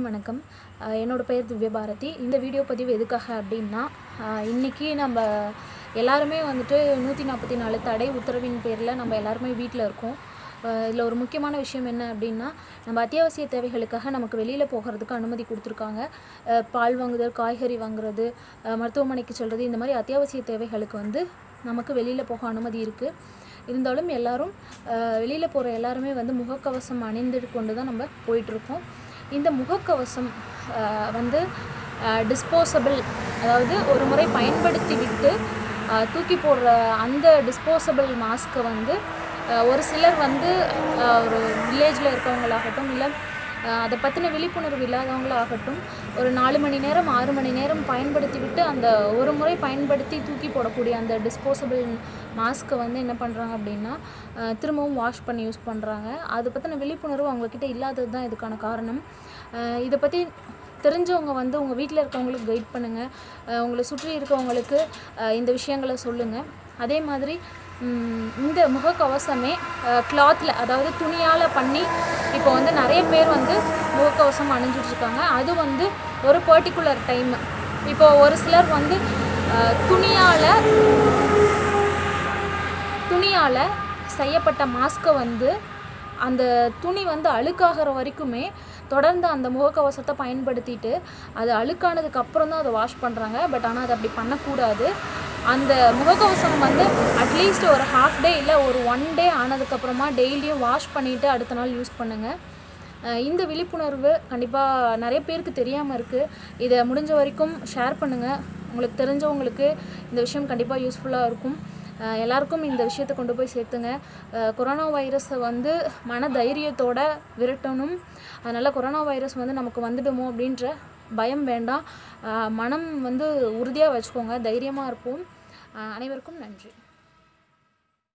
அனைவருக்கும் வணக்கம் அஹ் என்னோட பெயர் திவ்யபாரதி இந்த வீடியோ பதிவு எதுக்காக அப்படின்னா அஹ் இன்னைக்கு நம்ம எல்லாருமே வந்துட்டு நூற்றி நாற்பத்தி நாலு தடை உத்தரவின் பேரில் நம்ம எல்லாருமே வீட்டில் இருக்கோம் இதில் ஒரு முக்கியமான விஷயம் என்ன அப்படின்னா நம்ம அத்தியாவசிய தேவைகளுக்காக நமக்கு வெளியில் போகிறதுக்கு அனுமதி கொடுத்துருக்காங்க அஹ் பால் வாங்குதல் காய்கறி வாங்குறது அஹ் மருத்துவமனைக்கு செல்வது இந்த மாதிரி அத்தியாவசிய தேவைகளுக்கு வந்து நமக்கு வெளியில் போக அனுமதி இருக்குது இருந்தாலும் எல்லாரும் வெளியில் போகிற எல்லாருமே வந்து முகக்கவசம் அணிந்து கொண்டு தான் நம்ம போயிட்டுருக்கோம் இந்த முகக்கவசம் அஹ், வந்து டிஸ்போசபிள் அதாவது ஒரு முறை பயன்படுத்தி விட்டு அஹ், தூக்கி போடுற அந்த டிஸ்போசபிள் மாஸ்க்கை வந்து அஹ், ஒரு சிலர் வந்து அஹ், ஒரு வில்லேஜில் இருக்கவங்களாகட்டும் இல்லை அதை பற்றின விழிப்புணர்வு இல்லாதவங்களாகட்டும் ஒரு நாலு மணி நேரம் ஆறு மணி நேரம் பயன்படுத்தி விட்டு அந்த ஒரு முறை பயன்படுத்தி தூக்கி போடக்கூடிய அந்த டிஸ்போசபிள் மாஸ்க்கை வந்து என்ன பண்ணுறாங்க அப்படின்னா அஹ், திரும்பவும் வாஷ் பண்ணி யூஸ் பண்ணுறாங்க அதை பற்றின விழிப்புணர்வு அவங்கக்கிட்ட இல்லாதது தான் இதுக்கான காரணம் அஹ், இதை பற்றி தெரிஞ்சவங்க வந்து உங்கள் வீட்டில் இருக்கவங்களுக்கு கைட் பண்ணுங்கள் உங்களை சுற்றி இருக்கவங்களுக்கு அஹ், இந்த விஷயங்களை சொல்லுங்கள் அதே மாதிரி ம், இந்த முகக்கவசமே கிளாத்தில் அதாவது துணியால் பண்ணி இப்போ வந்து நிறைய பேர் வந்து முகக்கவசம் அணிஞ்சிட்டு இருக்காங்க அது வந்து ஒரு பர்டிகுலர் டைம் இப்போ ஒரு சிலர் வந்து அஹ், துணியால் துணியால் செய்யப்பட்ட மாஸ்க்கை வந்து அந்த துணி வந்து அழுக்காகிற வரைக்குமே தொடர்ந்து அந்த முகக்கவசத்தை பயன்படுத்திட்டு அது அழுக்கானதுக்கு அப்புறம் தான் அதை வாஷ் பண்ணுறாங்க பட் ஆனால் அதை அப்படி பண்ணக்கூடாது அந்த முகக்கவசம் வந்து அட்லீஸ்ட் ஒரு ஹாஃப் டே இல்லை ஒரு ஒன் டே ஆனதுக்கப்புறமா டெய்லியும் வாஷ் பண்ணிவிட்டு அடுத்த நாள் யூஸ் பண்ணுங்கள் அஹ் இந்த விழிப்புணர்வு கண்டிப்பாக நிறைய பேருக்கு தெரியாமல் இருக்குது இதை முடிஞ்ச வரைக்கும் ஷேர் பண்ணுங்கள் உங்களுக்கு தெரிஞ்சவங்களுக்கு இந்த விஷயம் கண்டிப்பாக யூஸ்ஃபுல்லாக இருக்கும் அஹ் எல்லாருக்கும் இந்த விஷயத்தை கொண்டு போய் சேர்த்துங்க அஹ் கொரோனா வைரஸை வந்து மன தைரியத்தோட விரட்டணும் அதனால் கொரோனா வைரஸ் வந்து நமக்கு வந்துடுமோ அப்படின்ற பயம் வேண்டாம் அஹ் மனம் வந்து உறுதியாக வச்சுக்கோங்க தைரியமாக இருப்போம் அஹ் அனைவருக்கும் நன்றி